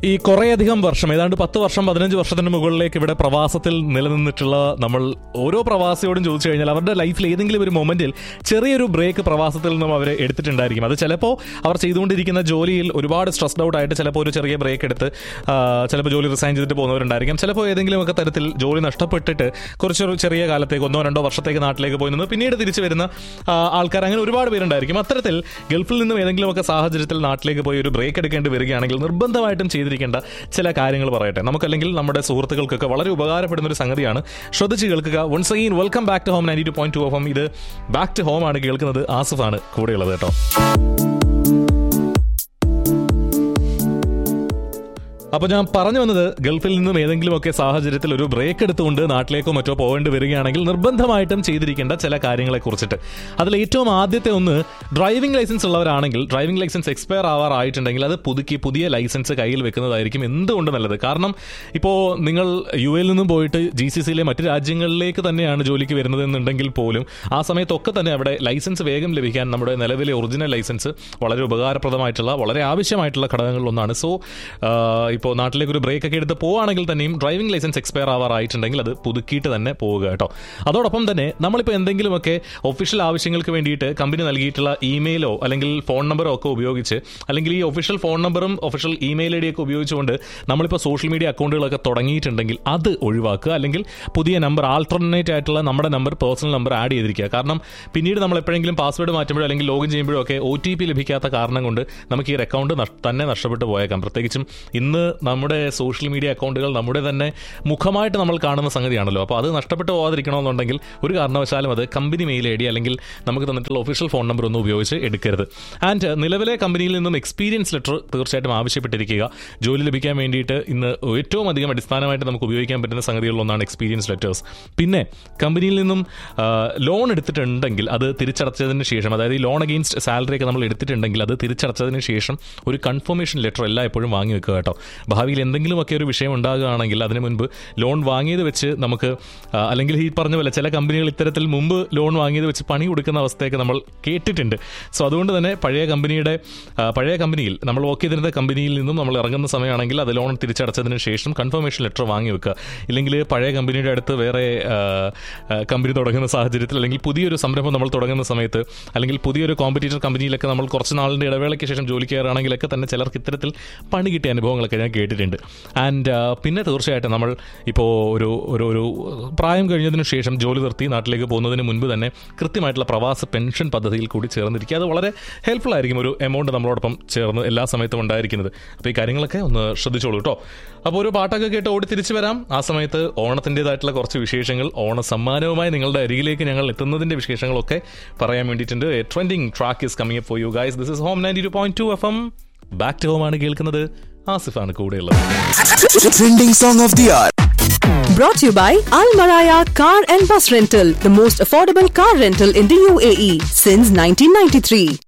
ഈ കുറേയധികം വർഷം ഏതാണ്ട് പത്ത് വർഷം പതിനഞ്ച് വർഷത്തിന് മുകളിലേക്ക് ഇവിടെ പ്രവാസത്തിൽ നിലനിന്നിട്ടുള്ള നമ്മൾ ഓരോ പ്രവാസിയോടും ചോദിച്ചു കഴിഞ്ഞാൽ അവരുടെ ലൈഫിൽ ഏതെങ്കിലും ഒരു മൊമെന്റിൽ ചെറിയൊരു ബ്രേക്ക് പ്രവാസത്തിൽ നിന്നും അവർ എടുത്തിട്ടുണ്ടായിരിക്കും അത് ചിലപ്പോൾ അവർ ചെയ്തുകൊണ്ടിരിക്കുന്ന ജോലിയിൽ ഒരുപാട് സ്ട്രെസ്ഡ് ഔട്ട് ആയിട്ട് ചിലപ്പോൾ ഒരു ചെറിയ ബ്രേക്ക് എടുത്ത് ആ, ചിലപ്പോൾ ജോലി റിസൈൻ ചെയ്തിട്ട് പോകുന്നവരുണ്ടായിരിക്കും ചിലപ്പോൾ ഏതെങ്കിലുമൊക്കെ തരത്തിൽ ജോലി നഷ്ടപ്പെട്ടിട്ട് കുറച്ചൊരു ചെറിയ കാലത്തേക്ക് ഒന്നോ രണ്ടോ വർഷത്തേക്ക് നാട്ടിലേക്ക് പോയി നിന്ന് പിന്നീട് തിരിച്ചു വരുന്ന ആ, ആൾക്കാർ അങ്ങനെ ഒരുപാട് പേരുണ്ടായിരിക്കും അത്തരത്തിൽ ഗൾഫിൽ നിന്നും ഏതെങ്കിലുമൊക്കെ സാഹചര്യത്തിൽ നാട്ടിലേക്ക് പോയി ഒരു ബ്രേക്ക് എടുക്കേണ്ടി വരികയാണെങ്കിൽ നിർബന്ധമായിട്ടും ചെയ്തിരിക്കേണ്ട ചില കാര്യങ്ങൾ പറയട്ടെ നമുക്കല്ലെങ്കിൽ നമ്മുടെ സുഹൃത്തുക്കൾക്കൊക്കെ വളരെ ഉപകാരപ്പെടുന്ന ഒരു സംഗതിയാണ് ശ്രദ്ധിച്ച് കേൾക്കുക once again welcome back to home ninety two point two F M ഇത് ബാക്ക് ടു ഹോം ആണ് കേൾക്കുന്നത് ആസിഫാണ് കൂടെയുള്ളത് കേട്ടോ അപ്പോൾ ഞാൻ പറഞ്ഞു വന്നത് ഗൾഫിൽ നിന്നും ഏതെങ്കിലുമൊക്കെ സാഹചര്യത്തിൽ ഒരു ബ്രേക്ക് എടുത്തുകൊണ്ട് നാട്ടിലേക്കോ മറ്റോ പോകേണ്ടി വരികയാണെങ്കിൽ നിർബന്ധമായിട്ടും ചെയ്തിരിക്കേണ്ട ചില കാര്യങ്ങളെ കുറിച്ചിട്ട് അതിൽ ഏറ്റവും ആദ്യത്തെ ഒന്ന് ഡ്രൈവിംഗ് ലൈസൻസ് ഉള്ളവരാണെങ്കിൽ ഡ്രൈവിംഗ് ലൈസൻസ് എക്സ്പയർ ആവാറായിട്ടുണ്ടെങ്കിൽ അത് പുതുക്കി പുതിയ ലൈസൻസ് കയ്യിൽ വെക്കുന്നതായിരിക്കും എന്തുകൊണ്ട് നല്ലത് കാരണം ഇപ്പോൾ നിങ്ങൾ യു എയിൽ നിന്നും പോയിട്ട് ജി സി സിയിലെ മറ്റ് രാജ്യങ്ങളിലേക്ക് തന്നെയാണ് ജോലിക്ക് വരുന്നത് എന്നുണ്ടെങ്കിൽ പോലും ആ സമയത്തൊക്കെ തന്നെ അവിടെ ലൈസൻസ് വേഗം ലഭിക്കാൻ നമ്മുടെ നിലവിലെ ഒറിജിനൽ ലൈസൻസ് വളരെ ഉപകാരപ്രദമായിട്ടുള്ള വളരെ ആവശ്യമായിട്ടുള്ള ഘടകങ്ങളിലൊന്നാണ് സോ ഇപ്പോൾ നാട്ടിലേക്ക് ഒരു ബ്രേക്ക് ഒക്കെ എടുത്ത് പോവുകയാണെങ്കിൽ തന്നെയും ഡ്രൈവിംഗ് ലൈസൻസ് എക്സ്പയർ ആവാറായിട്ടുണ്ടെങ്കിൽ അത് പുതുക്കിയിട്ട് തന്നെ പോവുക കേട്ടോ അതോടൊപ്പം തന്നെ നമ്മളിപ്പോൾ എന്തെങ്കിലുമൊക്കെ ഒഫീഷ്യൽ ആവശ്യങ്ങൾക്ക് വേണ്ടിയിട്ട് കമ്പനി നൽകിയിട്ടുള്ള ഇമെയിലോ അല്ലെങ്കിൽ ഫോൺ നമ്പറോ ഒക്കെ ഉപയോഗിച്ച് അല്ലെങ്കിൽ ഈ ഒഫീഷ്യൽ ഫോൺ നമ്പറും ഒഫീഷ്യൽ ഇമെയിൽ ഐ ഡിയൊക്കെ ഉപയോഗിച്ചുകൊണ്ട് നമ്മളിപ്പോൾ സോഷ്യൽ മീഡിയ അക്കൗണ്ടുകളൊക്കെ തുടങ്ങിയിട്ടുണ്ടെങ്കിൽ അത് ഒഴിവാക്കുക അല്ലെങ്കിൽ പുതിയ നമ്പർ ആൾട്ടർനേറ്റ് ആയിട്ടുള്ള നമ്മുടെ നമ്പർ പേഴ്സണൽ നമ്പർ ആഡ് ചെയ്തിരിക്കുക കാരണം പിന്നീട് നമ്മൾ എപ്പോഴെങ്കിലും പാസ്വേഡ് മാറ്റുമ്പോഴോ അല്ലെങ്കിൽ ലോഗിൻ ചെയ്യുമ്പോഴോ ഒക്കെ ഒ ടി പി ലഭിക്കാത്ത കാരണം കൊണ്ട് നമുക്ക് ഈ ഒരു അക്കൗണ്ട് തന്നെ നഷ്ടപ്പെട്ടു പോയേക്കാം പ്രത്യേകിച്ചും ഇന്ന് നമ്മുടെ സോഷ്യൽ മീഡിയ അക്കൗണ്ടുകൾ നമ്മുടെ തന്നെ മുഖമായിട്ട് നമ്മൾ കാണുന്ന സംഗതിയാണല്ലോ അപ്പോൾ അത് നഷ്ടപ്പെട്ടു പോകാതിരിക്കണമെന്നുണ്ടെങ്കിൽ ഒരു കാരണവശാലും അത് കമ്പനി മെയിൽ ഐ ഡി അല്ലെങ്കിൽ നമുക്ക് തന്നിട്ടുള്ള ഒഫീഷ്യൽ ഫോൺ നമ്പർ ഒന്നും ഉപയോഗിച്ച് എടുക്കരുത് ആൻഡ് നിലവിലെ കമ്പനിയിൽ നിന്നും എക്സ്പീരിയൻസ് ലെറ്റർ തീർച്ചയായിട്ടും ആവശ്യപ്പെട്ടിരിക്കുക ജോലി ലഭിക്കാൻ വേണ്ടിയിട്ട് ഇന്ന് ഏറ്റവും അധികം അടിസ്ഥാനമായിട്ട് നമുക്ക് ഉപയോഗിക്കാൻ പറ്റുന്ന സംഗതികളിലൊന്നാണ് എക്സ്പീരിയൻസ് ലെറ്റേഴ്സ് പിന്നെ കമ്പനിയിൽ നിന്നും ലോൺ എടുത്തിട്ടുണ്ടെങ്കിൽ അത് തിരിച്ചടച്ചതിന് ശേഷം അതായത് ഈ ലോൺ അഗെയിൻസ്റ്റ് സാലറി ഒക്കെ നമ്മൾ എടുത്തിട്ടുണ്ടെങ്കിൽ അത് തിരിച്ചടച്ചതിന് ശേഷം ഒരു കൺഫർമേഷൻ ലെറ്റർ എല്ലാം എപ്പോഴും വാങ്ങി വെക്കുക കേട്ടോ ഭാവിയിൽ എന്തെങ്കിലുമൊക്കെ ഒരു വിഷയം ഉണ്ടാകുകയാണെങ്കിൽ അതിന് മുൻപ് ലോൺ വാങ്ങിയത് വെച്ച് നമുക്ക് ആ, അല്ലെങ്കിൽ ഈ പറഞ്ഞ പോലെ ചില കമ്പനികൾ ഇത്തരത്തിൽ മുമ്പ് ലോൺ വാങ്ങിയത് വെച്ച് പണി കൊടുക്കുന്ന അവസ്ഥയൊക്കെ നമ്മൾ കേട്ടിട്ടുണ്ട് സോ അതുകൊണ്ട് തന്നെ പഴയ കമ്പനിയുടെ ആ, പഴയ കമ്പനിയിൽ നമ്മൾ വർക്ക് ചെയ്തിരുന്ന കമ്പനിയിൽ നിന്നും നമ്മൾ ഇറങ്ങുന്ന സമയമാണെങ്കിൽ അത് ലോൺ തിരിച്ചടച്ചതിന് ശേഷം കൺഫർമേഷൻ ലെറ്റർ വാങ്ങി വെക്കുക ഇല്ലെങ്കിൽ പഴയ കമ്പനിയുടെ അടുത്ത് വേറെ ആ, ആ, കമ്പനി തുടങ്ങുന്ന സാഹചര്യത്തിൽ അല്ലെങ്കിൽ പുതിയൊരു സംരംഭം നമ്മൾ തുടങ്ങുന്ന സമയത്ത് അല്ലെങ്കിൽ പുതിയൊരു കോമ്പറ്റീറ്റർ കമ്പനിയിലൊക്കെ നമ്മൾ കുറച്ച് നാളിൻ്റെ ഇടവേളയ്ക്ക് ശേഷം ജോലി കയറുകയാണെങ്കിലൊക്കെ തന്നെ ചിലർക്ക് ഇത്തരത്തിൽ പണി കിട്ടിയ അനുഭവങ്ങളൊക്കെ ഞാൻ കേട്ടിട്ടുണ്ട് ആൻഡ് പിന്നെ തീർച്ചയായിട്ടും നമ്മൾ ഇപ്പോൾ ഒരു ഒരു ഒരു പ്രായം കഴിഞ്ഞതിന് ശേഷം ജോലി നിർത്തി നാട്ടിലേക്ക് പോകുന്നതിന് മുൻപ് തന്നെ കൃത്യമായിട്ടുള്ള പ്രവാസ പെൻഷൻ പദ്ധതിയിൽ കൂടി ചേർന്നിരിക്കുക അത് വളരെ ഹെൽപ്ഫുൾ ആയിരിക്കും ഒരു എമൗണ്ട് നമ്മളോടൊപ്പം ചേർന്ന് എല്ലാ സമയത്തും ഉണ്ടായിരിക്കുന്നത് അപ്പോൾ ഈ കാര്യങ്ങളൊക്കെ ഒന്ന് ശ്രദ്ധിച്ചോളൂ കേട്ടോ അപ്പോൾ ഒരു പാട്ടൊക്കെ കേട്ട് ഓടി തിരിച്ചു വരാം ആ സമയത്ത് ഓണത്തിൻ്റെതായിട്ടുള്ള കുറച്ച് വിശേഷങ്ങൾ ഓണ സമ്മാനവുമായി നിങ്ങളുടെ അരികിലേക്ക് ഞങ്ങൾ എത്തുന്നതിൻ്റെ വിശേഷങ്ങളൊക്കെ പറയാൻ വേണ്ടിയിട്ടുണ്ട് trending track is coming for you guys this is home ninety two point two F M back to home ആണ് കേൾക്കുന്നത് ആസിഫാണ് കൂടെയുള്ളത് Trending song of the hour. Brought to you by Al Maraya Car and Bus Rental, the most affordable car rental in the UAE since 1993.